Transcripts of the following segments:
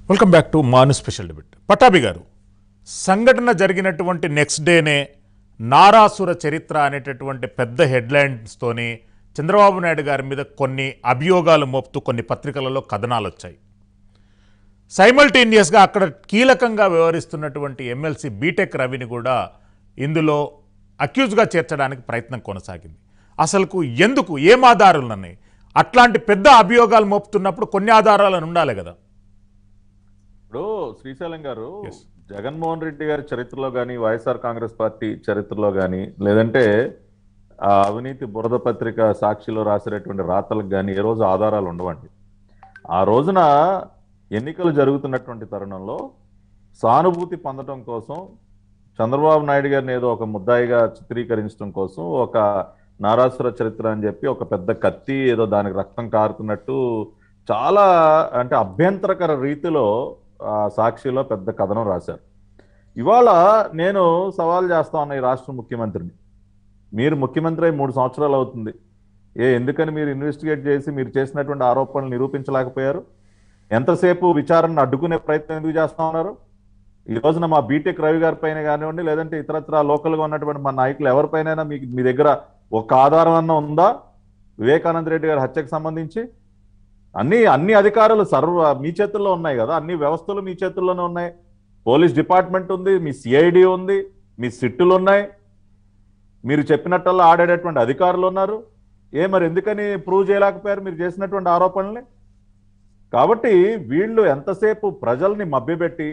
Welcome back to మాను special debate Pattabhi గారు సంఘటన జరిగినటువంటి నెక్స్ట్ డేనే నారాసుర చరిత్ర అనేటటువంటి పెద్ద హెడ్లైన్స్తోని చంద్రబాబు నాయుడు గారి మీద కొన్ని అభియోగాలు మోపుతూ కొన్ని పత్రికలలో కథనాలు వచ్చాయి సైమల్టేనియస్గా అక్కడ కీలకంగా వ్యవహరిస్తున్నటువంటి ఎమ్మెల్సీ బీటెక్ రవిని కూడా ఇందులో అక్యూజ్గా చేర్చడానికి ప్రయత్నం కొనసాగింది అసలుకు ఎందుకు ఏం ఆధారాలు ఉన్నాయి అట్లాంటి పెద్ద అభియోగాలు మోపుతున్నప్పుడు కొన్ని ఆధారాలను ఉండాలి కదా ఇప్పుడు శ్రీశైలం గారు Yes. జగన్మోహన్ రెడ్డి గారి చరిత్రలో కానీ వైఎస్ఆర్ కాంగ్రెస్ పార్టీ చరిత్రలో కానీ లేదంటే ఆ అవినీతి బురద పత్రిక సాక్షిలో రాసినటువంటి రాతలకు కానీ ఏ రోజు ఆధారాలు ఉండవండి ఆ రోజున ఎన్నికలు జరుగుతున్నటువంటి తరుణంలో సానుభూతి పొందడం కోసం చంద్రబాబు నాయుడు గారిని ఏదో ఒక ముద్దాయిగా చిత్రీకరించడం కోసం ఒక నారాసుర చరిత్ర అని చెప్పి ఒక పెద్ద కత్తి ఏదో దానికి రక్తం కారుతున్నట్టు చాలా అంటే అభ్యంతరకర రీతిలో ఆ సాక్షిలో పెద్ద కథనం రాశారు ఇవాళ నేను సవాల్ చేస్తా ఉన్నా ఈ రాష్ట్ర ముఖ్యమంత్రిని మీరు ముఖ్యమంత్రి అయి మూడు సంవత్సరాలు అవుతుంది ఏ ఎందుకని మీరు ఇన్వెస్టిగేట్ చేసి మీరు చేసినటువంటి ఆరోపణలు నిరూపించలేకపోయారు ఎంతసేపు విచారణను అడ్డుకునే ప్రయత్నం ఎందుకు చేస్తా ఉన్నారు ఈ రోజున మా బీటెక్ రవి గారి పైన కానివ్వండి లేదంటే ఇతరత్ర లోకల్గా ఉన్నటువంటి మా నాయకులు ఎవరిపైనైనా మీకు మీ దగ్గర ఒక ఆధారం అన్న ఉందా వివేకానంద రెడ్డి గారి హత్యకు సంబంధించి అన్ని అన్ని అధికారులు సర్వ మీ చేతుల్లో ఉన్నాయి కదా అన్ని వ్యవస్థలు మీ చేతుల్లోనే ఉన్నాయి పోలీస్ డిపార్ట్మెంట్ ఉంది మీ సిఐడి ఉంది మీ సిట్టులు ఉన్నాయి మీరు చెప్పినట్టల్లా ఆడేటటువంటి అధికారులు ఉన్నారు ఏ మరి ఎందుకని ప్రూవ్ చేయలేకపోయారు మీరు చేసినటువంటి ఆరోపణల్ని కాబట్టి వీళ్ళు ఎంతసేపు ప్రజల్ని మభ్యపెట్టి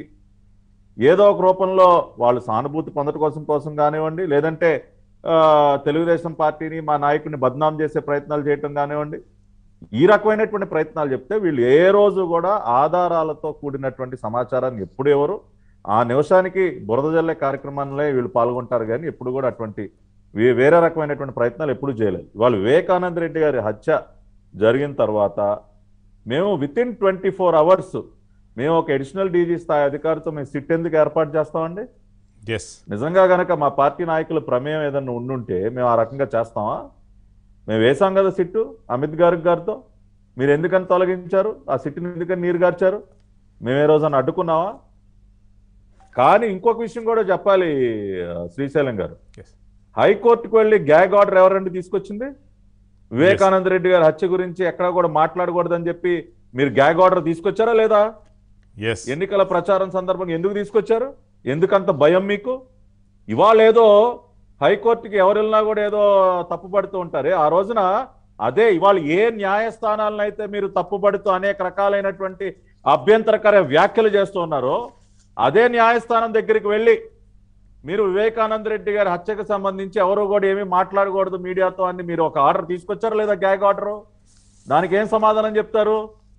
ఏదో ఒక రూపంలో వాళ్ళు సానుభూతి పొందడం కోసం కోసం కానివ్వండి లేదంటే ఆ, తెలుగుదేశం పార్టీని మా నాయకుడిని బద్నాం చేసే ప్రయత్నాలు చేయటం కానివ్వండి ఈ రకమైనటువంటి ప్రయత్నాలు చెప్తే వీళ్ళు ఏ రోజు కూడా ఆధారాలతో కూడినటువంటి సమాచారాన్ని ఎప్పుడు ఎవరు ఆ నిమిషానికి బురద జల్లే కార్యక్రమాల్లో వీళ్ళు పాల్గొంటారు కానీ ఎప్పుడు కూడా అటువంటి వే- వేరే రకమైనటువంటి ప్రయత్నాలు ఎప్పుడు చేయలేదు వాళ్ళు వివేకానంద రెడ్డి గారి హత్య జరిగిన తర్వాత మేము within twenty four hours మేము ఒక అడిషనల్ డీజీ స్థాయి అధికారితో మేము సిట్ ఎందుకు ఏర్పాటు చేస్తామండి ఎస్ నిజంగా గనక మా పార్టీ నాయకుల ప్రమేయం ఏదన్నా ఉండుంటే మేము ఆ రకంగా చేస్తామా మేము వేసాం కదా సిట్టు అమిత్ గారి గారితో మీరు ఎందుకని తొలగించారు ఆ సిట్టుని ఎందుకని నీరు గార్చారు మేము ఏ రోజున అడ్డుకున్నావా కానీ ఇంకొక విషయం కూడా చెప్పాలి ఆ, శ్రీశైలం గారు ఎస్ హైకోర్టుకు వెళ్ళి గ్యాగ్ ఆర్డర్ ఎవరండి తీసుకొచ్చింది వివేకానంద రెడ్డి గారి హత్య గురించి ఎక్కడా కూడా మాట్లాడకూడదని చెప్పి మీరు గ్యాగ్ ఆర్డర్ తీసుకొచ్చారా లేదా ఎస్ ఎన్నికల ప్రచారం సందర్భంగా ఎందుకు తీసుకొచ్చారు ఎందుకంత భయం మీకు ఇవాళ ఏదో హైకోర్టుకి ఎవరు వెళ్ళినా కూడా ఏదో తప్పుపడుతూ ఉంటారే ఆ రోజున అదే ఇవాళ ఏ న్యాయస్థానాలను అయితే మీరు తప్పుపడుతూ అనేక రకాలైనటువంటి అభ్యంతరకర వ్యాఖ్యలు చేస్తూ ఉన్నారో అదే న్యాయస్థానం దగ్గరికి వెళ్ళి మీరు వివేకానంద రెడ్డి గారి హత్యకు సంబంధించి ఎవరు కూడా ఏమీ మాట్లాడకూడదు మీడియాతో అని మీరు ఒక ఆర్డర్ తీసుకొచ్చారు లేదా గ్యాగ్ ఆర్డర్ దానికి ఏం సమాధానం చెప్తారు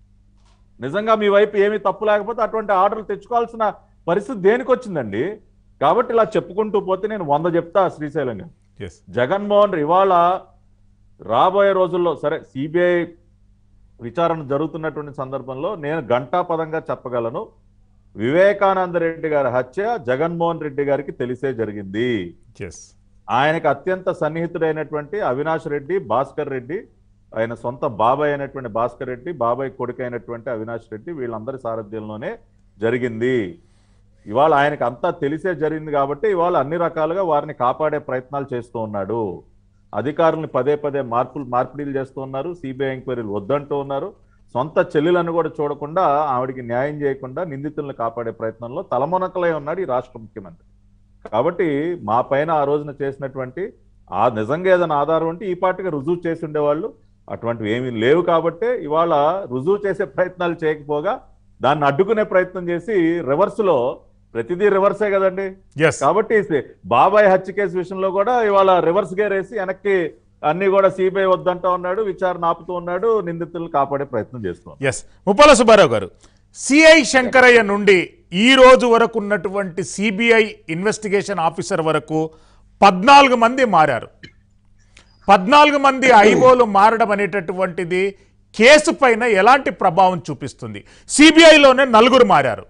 నిజంగా మీ వైపు ఏమీ తప్పు లేకపోతే అటువంటి ఆర్డర్లు తెచ్చుకోవాల్సిన పరిస్థితి దేనికి వచ్చిందండి కాబట్టి ఇలా చెప్పుకుంటూ పోతే నేను వంద చెప్తా శ్రీశైలంగా ఎస్ జగన్మోహన్ ఇవాళ రాబోయే రోజుల్లో సరే సిబిఐ విచారణ జరుగుతున్నటువంటి సందర్భంలో నేను ఘంటాపదంగా చెప్పగలను వివేకానంద రెడ్డి గారి హత్య జగన్మోహన్ రెడ్డి గారికి తెలిసే జరిగింది ఎస్ ఆయనకు అత్యంత సన్నిహితుడైనటువంటి అవినాష్ రెడ్డి భాస్కర్ రెడ్డి ఆయన సొంత బాబాయ్ అయినటువంటి భాస్కర్ రెడ్డి బాబాయ్ కొడుకు అయినటువంటి అవినాష్ రెడ్డి వీళ్ళందరి సారథ్యంలోనే జరిగింది ఇవాళ ఆయనకు అంతా తెలిసే జరిగింది కాబట్టి ఇవాళ అన్ని రకాలుగా వారిని కాపాడే ప్రయత్నాలు చేస్తూ ఉన్నాడు అధికారులను పదే పదే మార్పులు మార్పిడీలు చేస్తూ ఉన్నారు సిబిఐ ఎంక్వైరీలు వద్దంటూ ఉన్నారు సొంత చెల్లెలను కూడా చూడకుండా ఆవిడికి న్యాయం చేయకుండా నిందితులను కాపాడే ప్రయత్నంలో తలమునకలై ఉన్నాడు ఈ రాష్ట్ర ముఖ్యమంత్రి కాబట్టి మా పైన ఆ రోజున చేసినటువంటి ఆ నిజంగా ఏదైనా ఆధారం ఉంటే ఈ పాటిగా రుజువు చేసి ఉండేవాళ్ళు అటువంటివి ఏమీ లేవు కాబట్టే ఇవాళ రుజువు చేసే ప్రయత్నాలు చేయకపోగా దాన్ని అడ్డుకునే ప్రయత్నం చేసి రివర్స్ లో ప్రతిదీ రివర్సే కదండి ఎస్ కాబట్టి సే- బాబాయ్ హత్య కేసు విషయంలో కూడా ఇవాళ రివర్స్ గేర్ వేసి వెనక్కి అన్ని కూడా సిబిఐ వద్దంటా ఉన్నాడు విచారణ ఆపుతూ ఉన్నాడు నిందితులను కాపాడే ప్రయత్నం చేస్తున్నాడు ఎస్ ముప్పాల సుబ్బారావు గారు సిఐ శంకరయ్య నుండి ఈ రోజు వరకు ఉన్నటువంటి సిబిఐ ఇన్వెస్టిగేషన్ ఆఫీసర్ వరకు పద్నాలుగు మంది మారారు పద్నాలుగు మంది ఐఓలు మారడం అనేటటువంటిది కేసు పైన ఎలాంటి ప్రభావం చూపిస్తుంది సిబిఐలోనే నలుగురు మారారు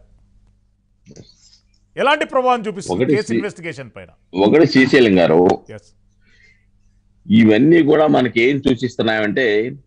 ఎలాంటి ప్రభావం చూపిస్తుంది ఒకటి కేసు సి- ఇన్వెస్టిగేషన్ పైన ఒకటి శ్రీశైలం గారు ఎస్ ఇవన్నీ కూడా మనకి ఏం సూచిస్తున్నాయంటే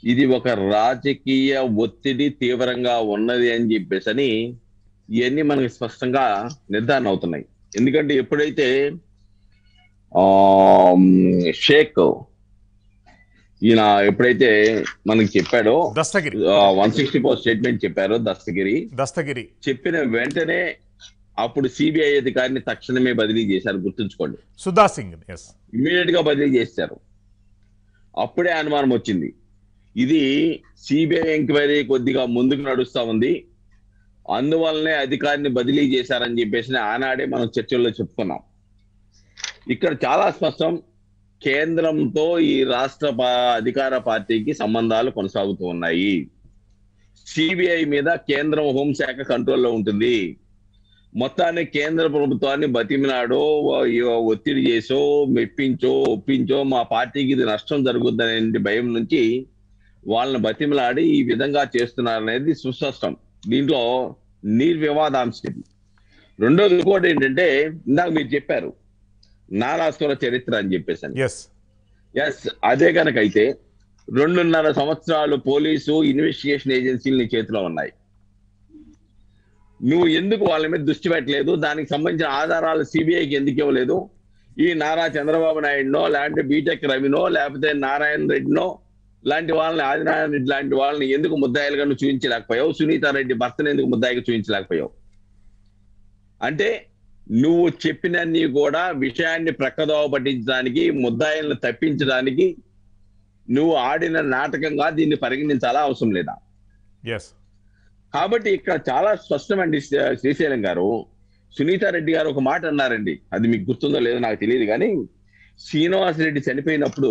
ఇది ఒక రాజకీయ ఒత్తిడి తీవ్రంగా ఉన్నది అని చెప్పేసి అని ఇవన్నీ మనకి స్పష్టంగా నిర్ధారణ అవుతున్నాయి ఎందుకంటే ఎప్పుడైతే ఆ షేక్ ఈయన ఎప్పుడైతే మనకి చెప్పాడో Dastagiri one sixty four statement చెప్పారో దస్తగిరి దస్తగిరి చెప్పిన వెంటనే అప్పుడు సిబిఐ అధికారిని తక్షణమే బదిలీ చేశారు గుర్తుంచుకోండి సుధా సింగ్ ఎస్ ఇమ్మీడియట్ గా బదిలీ చేశారు అప్పుడే అనుమానం వచ్చింది ఇది సిబిఐ ఎంక్వైరీ కొద్దిగా ముందుకు నడుస్తా ఉంది అందువల్లనే అధికారిని బదిలీ చేశారని చెప్పేసి ఆనాడే మనం చర్చల్లో చెప్పుకున్నాం ఇక్కడ చాలా స్పష్టం కేంద్రంతో ఈ రాష్ట్ర పా- అధికార పార్టీకి సంబంధాలు కొనసాగుతూ ఉన్నాయి సిబిఐ మీద కేంద్రం హోంశాఖ కంట్రోల్లో ఉంటుంది మొత్తాన్ని కేంద్ర ప్రభుత్వాన్ని బతిమినాడో ఓ- ఒత్తిడి చేసో మెప్పించో ఒప్పించో మా పార్టీకి ఇది నష్టం జరుగుద్దనే భయం నుంచి వాళ్ళని బతిమిలాడి ఈ విధంగా చేస్తున్నారనేది సుస్పష్టం దీంట్లో నిర్వివాదాంశం ఇది. రెండోది ఇంకోటి ఏంటంటే ఇందాక మీరు చెప్పారు నారాసుర చరిత్ర అని చెప్పేసి ఎస్ ఎస్ అదే కనుక అయితే రెండున్నర సంవత్సరాలు పోలీసు ఇన్వెస్టిగేషన్ ఏజెన్సీలు నీ చేతిలో ఉన్నాయి నువ్వు ఎందుకు వాళ్ళ మీద దృష్టి పెట్టలేదు దానికి సంబంధించిన ఆధారాలు సిబిఐకి ఎందుకు ఇవ్వలేదు ఈ నారా చంద్రబాబు నాయుడునో లేదంటే బీటెక్ రవినో లేకపోతే నారాయణ రెడ్డినో లాంటి వాళ్ళని ఆదినారాయణ రెడ్డి లాంటి వాళ్ళని ఎందుకు ముద్దాయిలుగా నువ్వు చూపించలేకపోయావు సునీత రెడ్డి భర్తను ఎందుకు ముద్దాయిగా చూపించలేకపోయావు అంటే నువ్వు చెప్పినన్ని కూడా విషయాన్ని ప్రక్కదోవ పట్టించడానికి ముద్దాయిలను తప్పించడానికి నువ్వు ఆడిన నాటకంగా దీన్ని పరిగణించాలా అవసరం లేదా ఎస్ కాబట్టి ఇక్కడ చాలా స్పష్టమండి శ్రీ- శ్రీశైలం గారు సునీత రెడ్డి గారు ఒక మాట అన్నారండి అది మీకు గుర్తుందో లేదో నాకు తెలియదు కానీ శ్రీనివాస్ రెడ్డి చనిపోయినప్పుడు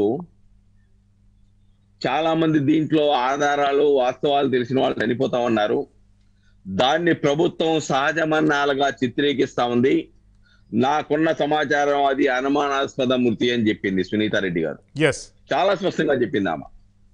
చాలా మంది దీంట్లో ఆధారాలు వాస్తవాలు తెలిసిన వాళ్ళు చనిపోతా ఉన్నారు దాన్ని ప్రభుత్వం సహజమన్నాలుగా చిత్రీకరిస్తా ఉంది నాకున్న సమాచారం అది అనుమానాస్పద మృతి అని చెప్పింది సునీత రెడ్డి గారు ఎస్ చాలా స్పష్టంగా చెప్పింది ఆమె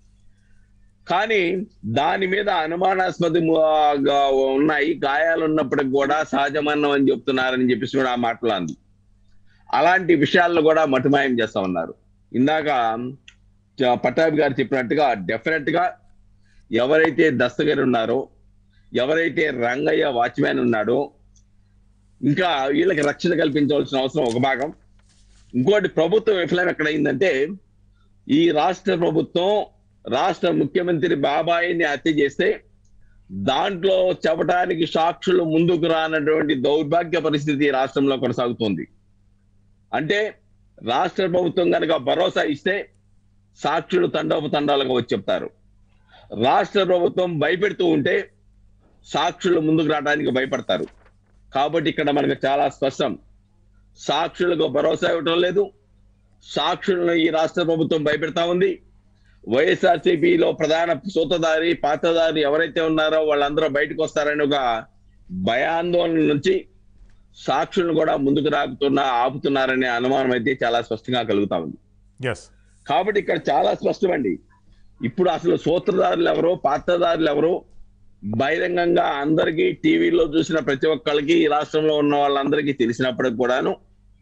కానీ దాని మీద అనుమానాస్పదంగా ఉన్నాయి గాయాలు ఉన్నప్పటికి కూడా సహజమన్నం అని చెప్తున్నారని చెప్పేసి కూడా ఆ మాటలు అంది అలాంటి విషయాల్లో కూడా మటుమాయం చేస్తా ఉన్నారు ఇందాక చ- పట్టాభి గారు చెప్పినట్టుగా డెఫినెట్ గా ఎవరైతే దస్తగిరి ఉన్నారో ఎవరైతే రంగయ్య వాచ్మ్యాన్ ఉన్నాడో ఇంకా వీళ్ళకి రక్షణ కల్పించవలసిన అవసరం ఒక భాగం ఇంకోటి ప్రభుత్వం విఫలం ఎక్కడైందంటే ఈ రాష్ట్ర ప్రభుత్వం రాష్ట్ర ముఖ్యమంత్రి బాబాయిని హత్య చేస్తే దాంట్లో చెప్పడానికి సాక్షులు ముందుకు రానటువంటి దౌర్భాగ్య పరిస్థితి ఈ రాష్ట్రంలో కొనసాగుతోంది అంటే రాష్ట్ర ప్రభుత్వం కనుక భరోసా ఇస్తే సాక్షులు తండోపతండాలుగా వచ్చి చెప్తారు రాష్ట్ర ప్రభుత్వం భయపెడుతూ ఉంటే సాక్షులు ముందుకు రావడానికి భయపడతారు కాబట్టి ఇక్కడ మనకు చాలా స్పష్టం సాక్షులకు భరోసా ఇవ్వటం లేదు సాక్షులను ఈ రాష్ట్ర ప్రభుత్వం భయపెడతా ఉంది వైఎస్ఆర్సీపీలో ప్రధాన సూతదారి పాత్రదారి ఎవరైతే ఉన్నారో వాళ్ళందరూ బయటకు వస్తారని ఒక భయాందోళన నుంచి సాక్షులను కూడా ముందుకు రాకుతున్నా ఆపుతున్నారనే అనుమానం అయితే చాలా స్పష్టంగా కలుగుతా ఉంది ఎస్ కాబట్టి ఇక్కడ చాలా స్పష్టమండి ఇప్పుడు అసలు సూత్రధారులు ఎవరో పాత్రధారులు ఎవరో బహిరంగంగా అందరికీ టీవీలో చూసిన ప్రతి ఒక్కళ్ళకి ఈ రాష్ట్రంలో ఉన్న వాళ్ళందరికీ తెలిసినప్పటికి కూడాను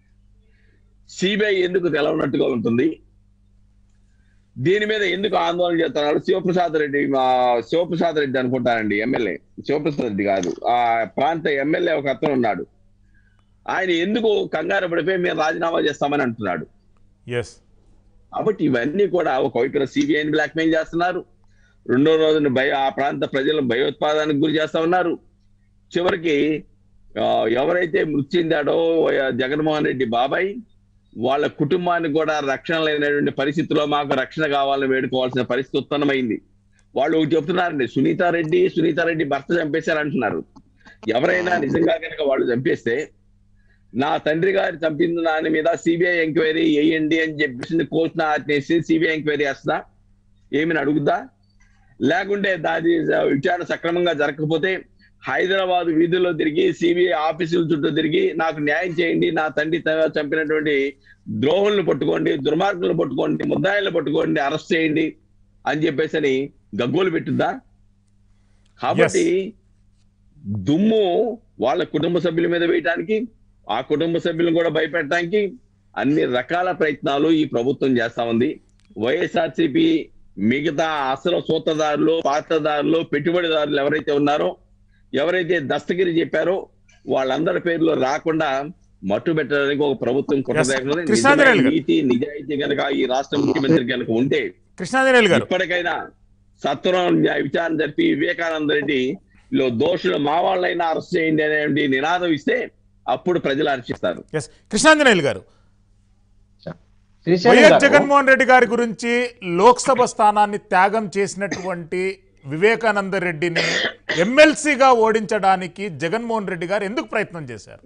సిబిఐ ఎందుకు తెలవనట్టుగా ఉంటుంది దీని మీద ఎందుకు ఆందోళన చేస్తున్నారు శివప్రసాద్ రెడ్డి మా శివప్రసాద్ రెడ్డి అనుకుంటానండి ఎమ్మెల్యే శివప్రసాద్ రెడ్డి కాదు ఆ ప్రాంత ఎమ్మెల్యే ఒక అతను ఉన్నాడు ఆయన ఎందుకు కంగారు పడిపోయి మేము రాజీనామా చేస్తామని అంటున్నాడు ఎస్ కాబట్టి ఇవన్నీ కూడా ఒక వైపున సిబిఐని బ్లాక్మెయిల్ చేస్తున్నారు రెండో రోజున భయ ఆ ప్రాంత ప్రజలను భయోత్పాదానికి గురి చేస్తా ఉన్నారు చివరికి ఆ, ఎవరైతే మృతి చెందాడో వై- జగన్మోహన్ రెడ్డి బాబాయ్ వాళ్ళ కుటుంబానికి కూడా రక్షణ లేనటువంటి పరిస్థితిలో మాకు రక్షణ కావాలని వేడుకోవాల్సిన పరిస్థితి ఉత్పన్నమైంది వాళ్ళు ఒకటి చెప్తున్నారండి సునీతారెడ్డి సునీతారెడ్డి భర్త చంపేశారు అంటున్నారు ఎవరైనా నిజంగా కనుక వాళ్ళు చంపేస్తే నా తండ్రి గారి చంపిన దాని మీద సిబిఐ ఎంక్వైరీ వేయండి అని చెప్పేసి కోర్టును ఆజ్ఞేసి సిబిఐ ఎంక్వైరీ వేస్తుందా ఏమని అడుగుద్దా లేకుంటే దాని విచారణ సక్రమంగా జరగకపోతే హైదరాబాద్ వీధుల్లో తిరిగి సిబిఐ ఆఫీసుల చుట్టూ తిరిగి నాకు న్యాయం చేయండి నా తండ్రి త- చంపినటువంటి ద్రోహులను పట్టుకోండి దుర్మార్గులను పట్టుకోండి ముద్దాయిలను పట్టుకోండి అరెస్ట్ చేయండి అని చెప్పేసి అని గగ్గోలు పెట్టుద్దా కాబట్టి దుమ్ము వాళ్ళ కుటుంబ సభ్యుల మీద వేయటానికి ఆ కుటుంబ సభ్యులను కూడా భయపెట్టడానికి అన్ని రకాల ప్రయత్నాలు ఈ ప్రభుత్వం చేస్తా ఉంది వైఎస్ఆర్సీపీ మిగతా అసలు సూత్రధారులు పాత్రదారులు పెట్టుబడిదారులు ఎవరైతే ఉన్నారో ఎవరైతే దస్తగిరి చెప్పారో వాళ్ళందరి పేర్లు రాకుండా మట్టు పెట్టడానికి ఒక ప్రభుత్వం కుట్రదేకున్నది. Yes. కృష్ణాంజనేయులు గారు. నీతి నిజాయితీ కనుక ఈ రాష్ట్ర ముఖ్యమంత్రి కనుక ఉంటే కృష్ణాంజనేయులు గారు ఇప్పటికైనా సత్వరం న్యాయ విచారణ జరిపి వివేకానంద రెడ్డి లో దోషులు మా వాళ్ళైనా అరెస్ట్ చేయండి అనే నినాదం ఇస్తే అప్పుడు ప్రజలు హర్షిస్తారు ఎస్ కృష్ణాంజనేయులు గారు శ్రీశైలం వైఎస్ గారు, జగన్మోహన్ రెడ్డి గారి గురించి లోక్సభ స్థానాన్ని త్యాగం చేసినటువంటి వివేకానంద రెడ్డిని ఎమ్మెల్సీగా ఓడించడానికి జగన్మోహన్ రెడ్డి గారు ఎందుకు ప్రయత్నం చేశారు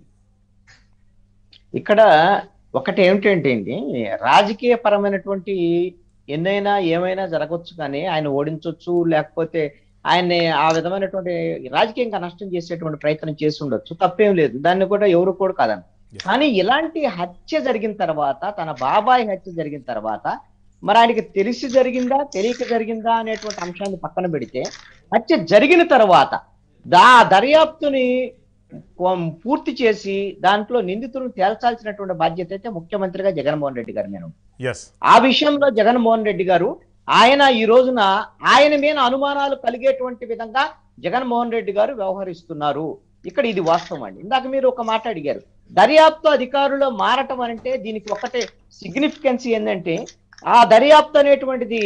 ఇక్కడ ఒకటి ఏమిటంటే అండి రాజకీయ పరమైనటువంటి ఎన్నైనా ఏమైనా జరగవచ్చు కానీ ఆయన ఓడించవచ్చు లేకపోతే ఆయన్ని ఆ విధమైనటువంటి రాజకీయంగా నష్టం చేసేటువంటి ప్రయత్నం చేసి ఉండొచ్చు తప్పేం లేదు దాన్ని కూడా ఎవరు కూడా కాదని Yes. కానీ ఇలాంటి హత్య జరిగిన తర్వాత తన బాబాయ్ హత్య జరిగిన తర్వాత మరి ఆయనకి తెలిసి జరిగిందా తెలియక జరిగిందా అనేటువంటి అంశాన్ని పక్కన పెడితే హత్య జరిగిన తర్వాత దా దర్యాప్తుని కొం- పూర్తి చేసి దాంట్లో నిందితులను తేల్చాల్సినటువంటి బాధ్యత అయితే ముఖ్యమంత్రిగా జగన్మోహన్ రెడ్డి గారి మీద ఉంది. ఎస్ ఆ విషయంలో జగన్మోహన్ రెడ్డి గారు ఆయన ఈ రోజున ఆయన మీద అనుమానాలు కలిగేటువంటి విధంగా జగన్మోహన్ రెడ్డి గారు వ్యవహరిస్తున్నారు ఇక్కడ ఇది వాస్తవం అండి ఇందాక మీరు ఒక మాట అడిగారు దర్యాప్తు అధికారులు మారటం అంటే దీనికి ఒకటే సిగ్నిఫికెన్స్ ఏంటంటే ఆ దర్యాప్తు అనేటువంటిది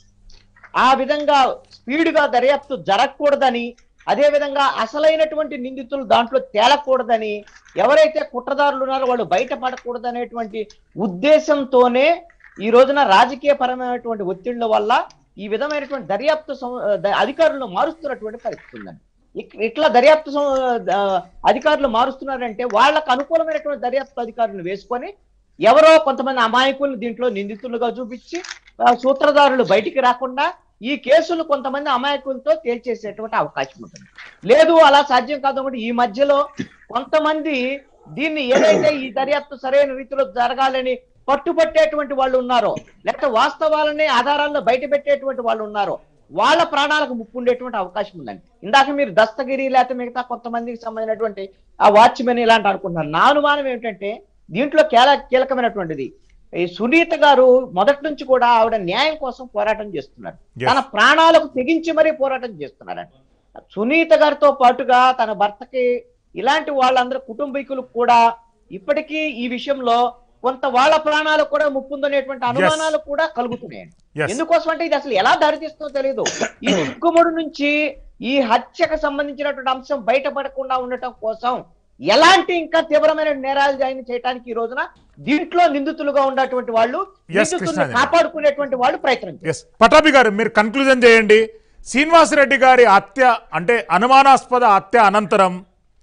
ఆ విధంగా స్పీడ్ గా దర్యాప్తు జరగకూడదని అదే విధంగా అసలైనటువంటి నిందితులు దాంట్లో తేలకూడదని ఎవరైతే కుట్రదారులు ఉన్నారో వాళ్ళు బయటపడకూడదనేటువంటి ఉద్దేశంతోనే ఈ రోజున రాజకీయ పరమైనటువంటి ఒత్తిళ్ల వల్ల ఈ విధమైనటువంటి దర్యాప్తు సం- ద- అధికారులను మారుస్తున్నటువంటి పరిస్థితి ఉందండి ఇక్- ఇట్లా దర్యాప్తు సం- ఆ, అధికారులు మారుస్తున్నారంటే వాళ్ళకు అనుకూలమైనటువంటి దర్యాప్తు అధికారులను వేసుకొని ఎవరో కొంతమంది అమాయకులను దీంట్లో నిందితులుగా చూపించి ఆ, సూత్రధారులు బయటికి రాకుండా ఈ కేసులు కొంతమంది అమాయకులతో తేల్చేసేటువంటి అవకాశం ఉంటుంది లేదు అలా సాధ్యం కాదు కాబట్టి ఈ మధ్యలో కొంతమంది దీన్ని ఏదైతే ఈ దర్యాప్తు సరైన రీతిలో జరగాలని పట్టుపట్టేటువంటి వాళ్ళు ఉన్నారో లేకపోతే వాస్తవాలని ఆధారాలను బయట పెట్టేటువంటి వాళ్ళు ఉన్నారో వాళ్ళ ప్రాణాలకు ముప్పు ఉండేటువంటి అవకాశం ఉందండి ఇందాక మీరు దస్తగిరి లేకపోతే మిగతా కొంతమందికి సంబంధించినటువంటి ఆ వాచ్మెన్ ఇలాంటి అనుకుంటున్నారు నా అనుమానం ఏమిటంటే దీంట్లో కీల కీలకమైనటువంటిది ఈ సునీత గారు మొదటి నుంచి కూడా ఆవిడ న్యాయం కోసం పోరాటం చేస్తున్నారు Yes. తన ప్రాణాలకు తెగించి మరీ పోరాటం చేస్తున్నారండి సునీత గారితో పాటుగా తన భర్తకి ఇలాంటి వాళ్ళందరూ కుటుంబీకులకు కూడా ఇప్పటికీ ఈ విషయంలో కొంత వాళ్ళ ప్రాణాలకు కూడా ముప్పుందనేటువంటి అనుమానాలు కూడా కలుగుతున్నాయండి Yes. ఎందుకోసం అంటే ఇది అసలు ఎలా దారితీస్తుందో తెలియదు ఈ చిక్కుముడు నుంచి ఈ హత్యకు సంబంధించినటువంటి అంశం బయటపడకుండా ఉండటం కోసం ఎలాంటి ఇంకా తీవ్రమైన నేరాలు జాయిన్ చేయడానికి ఈ రోజున దీంట్లో నిందితులుగా ఉన్నటువంటి వాళ్ళు Yes, నిందితుల్ని కృష్ణాజీ. కాపాడుకునేటువంటి వాళ్ళు ప్రయత్నం చేస్తారు. ఎస్ పటాభి గారు మీరు కన్క్లూజన్ చేయండి శ్రీనివాసరెడ్డి గారి హత్య అంటే అనుమానాస్పద హత్య అనంతరం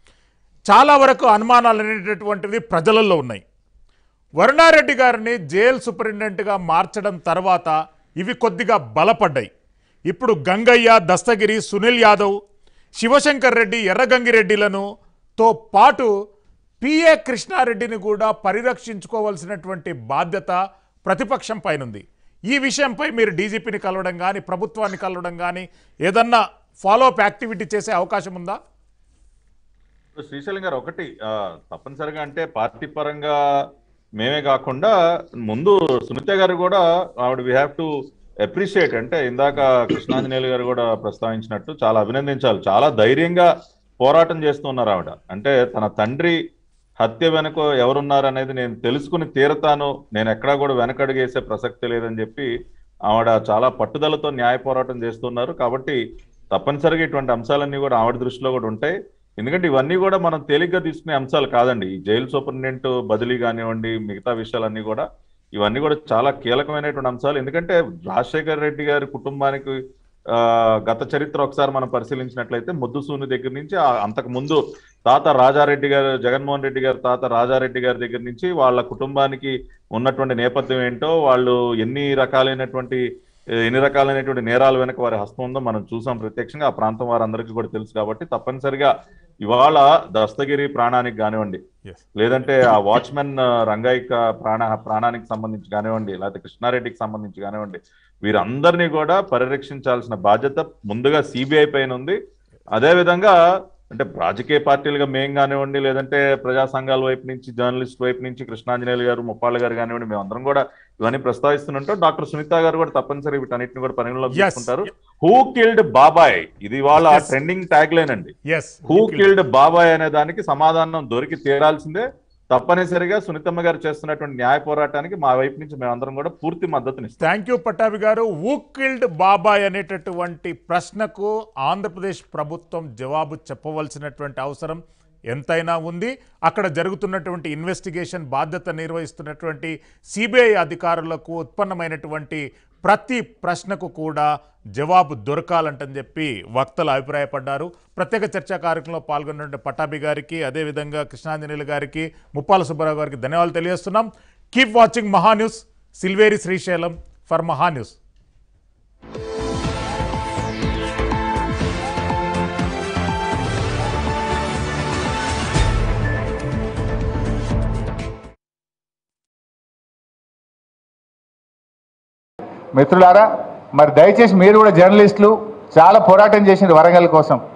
చాలా వరకు అనుమానాలు అనేటటువంటివి ప్రజలలో ఉన్నాయి వరుణారెడ్డి గారిని జైల్ సూపరింటెండెంట్గా మార్చడం తర్వాత ఇవి కొద్దిగా బలపడ్డాయి ఇప్పుడు గంగయ్య దస్తగిరి సునీల్ యాదవ్ శివశంకర్ రెడ్డి ఎర్రగంగిరెడ్డిలను తో పాటు పిఏ కృష్ణారెడ్డిని కూడా పరిరక్షించుకోవాల్సినటువంటి బాధ్యత ప్రతిపక్షం పైనుంది ఈ విషయంపై మీరు డీజీపీని కలవడం కానీ ప్రభుత్వాన్ని కలవడం కానీ ఏదన్నా ఫాలో అప్ యాక్టివిటీ చేసే అవకాశం ఉందా ఇప్పుడు శ్రీశైలం గారు ఒకటి ఆ, తప్పనిసరిగా అంటే పార్టీ పరంగా మేమే కాకుండా ముందు సునీత గారు కూడా ఆవిడ వీ హ్యావ్ టు అప్రిషియేట్ అంటే ఇందాక కృష్ణాంజనేయులు గారు కూడా ప్రస్తావించినట్టు చాలా అభినందించాలి చాలా ధైర్యంగా పోరాటం చేస్తున్నారు ఆవిడ అంటే తన తండ్రి హత్య వెనుక ఎవరున్నారు అనేది నేను తెలుసుకుని తీరతాను నేను ఎక్కడా కూడా వెనకడుగేసే ప్రసక్తి లేదని చెప్పి ఆవిడ చాలా పట్టుదలతో న్యాయ పోరాటం చేస్తున్నారు కాబట్టి తప్పనిసరిగా ఇటువంటి అంశాలన్నీ కూడా ఆవిడ దృష్టిలో కూడా ఉంటాయి ఎందుకంటే ఇవన్నీ కూడా మనం తేలిగ్గా తీసుకునే అంశాలు కాదండి ఈ జైలు సూపరింటెండెంట్ బదిలీ కానివ్వండి మిగతా విషయాలన్నీ కూడా ఇవన్నీ కూడా చాలా కీలకమైనటువంటి అంశాలు ఎందుకంటే రాజశేఖర్ రెడ్డి గారి కుటుంబానికి ఆ, గత చరిత్ర ఒకసారి మనం పరిశీలించినట్లయితే ముద్దుసూని దగ్గర నుంచి ఆ అంతకు ముందు తాత రాజారెడ్డి గారు జగన్మోహన్ రెడ్డి గారు తాత రాజారెడ్డి గారి దగ్గర నుంచి వాళ్ళ కుటుంబానికి ఉన్నటువంటి నేపథ్యం ఏంటో వాళ్ళు ఎన్ని రకాలైనటువంటి ఎన్ని రకాలైనటువంటి నేరాల వెనక వారి హస్తం ఉందో మనం చూసాం ప్రత్యక్షంగా ఆ ప్రాంతం వారందరికీ కూడా తెలుసు కాబట్టి తప్పనిసరిగా ఇవాళ దస్తగిరి ప్రాణానికి కానివ్వండి ఎస్ లేదంటే ఆ వాచ్మెన్ రంగయ్య ప్రాణ ప్రాణానికి సంబంధించి కానివ్వండి లేకపోతే కృష్ణారెడ్డికి సంబంధించి కానివ్వండి వీరందరినీ కూడా పరిరక్షించాల్సిన బాధ్యత ముందుగా సిబిఐ పైన ఉంది అదే విధంగా అంటే రాజకీయ పార్టీలుగా మేం కానివ్వండి లేదంటే ప్రజా సంఘాల వైపు నుంచి జర్నలిస్ట్ వైపు నుంచి కృష్ణాంజనేయులు గారు ముప్పాళ్ళ గారు కానివ్వండి మేమందరం కూడా ఇవన్నీ ప్రస్తావిస్తుంటాం డాక్టర్ సునీత గారు కూడా తప్పనిసరి వీటన్నిటిని కూడా పరిగణలోకి Yes. తీసుకుంటారు హూ కిల్డ్ బాబాయ్ ఇది వాళ్ళ Yes. ట్రెండింగ్ ట్యాగ్ లైన్ అండి ఎస్ హూ కిల్డ్ బాబాయ్ అనే దానికి సమాధానం దొరికి తీరాల్సిందే తప్పనిసరిగా సునీతమ్మ గారు చేస్తున్నటువంటి న్యాయ పోరాటానికి మా వైపు నుంచి మేమందరం కూడా పూర్తి మద్దతునిస్తాం థ్యాంక్ యూ పట్టాభి గారు ఊకిల్డ్ బాబాయ్ అనేటటువంటి ప్రశ్నకు ఆంధ్రప్రదేశ్ ప్రభుత్వం జవాబు చెప్పవలసినటువంటి అవసరం ఎంతైనా ఉంది అక్కడ జరుగుతున్నటువంటి ఇన్వెస్టిగేషన్ బాధ్యత నిర్వహిస్తున్నటువంటి సిబిఐ అధికారులకు ఉత్పన్నమైనటువంటి ప్రతి ప్రశ్నకు కూడా జవాబు దొరకాలంటని చెప్పి వక్తలు అభిప్రాయపడ్డారు ప్రత్యేక చర్చా కార్యక్రమంలో పాల్గొన్న పటాభి గారికి అదేవిధంగా కృష్ణాంజనేయులు గారికి ముప్పాల సుబ్బారావు గారికి ధన్యవాదాలు తెలియజేస్తున్నాం keep watching MahaaNews Silveri Srisailam for MahaaNews మిత్రులారా మరి దయచేసి మీరు కూడా జర్నలిస్టులు చాలా పోరాటం చేసింది వరంగల్ కోసం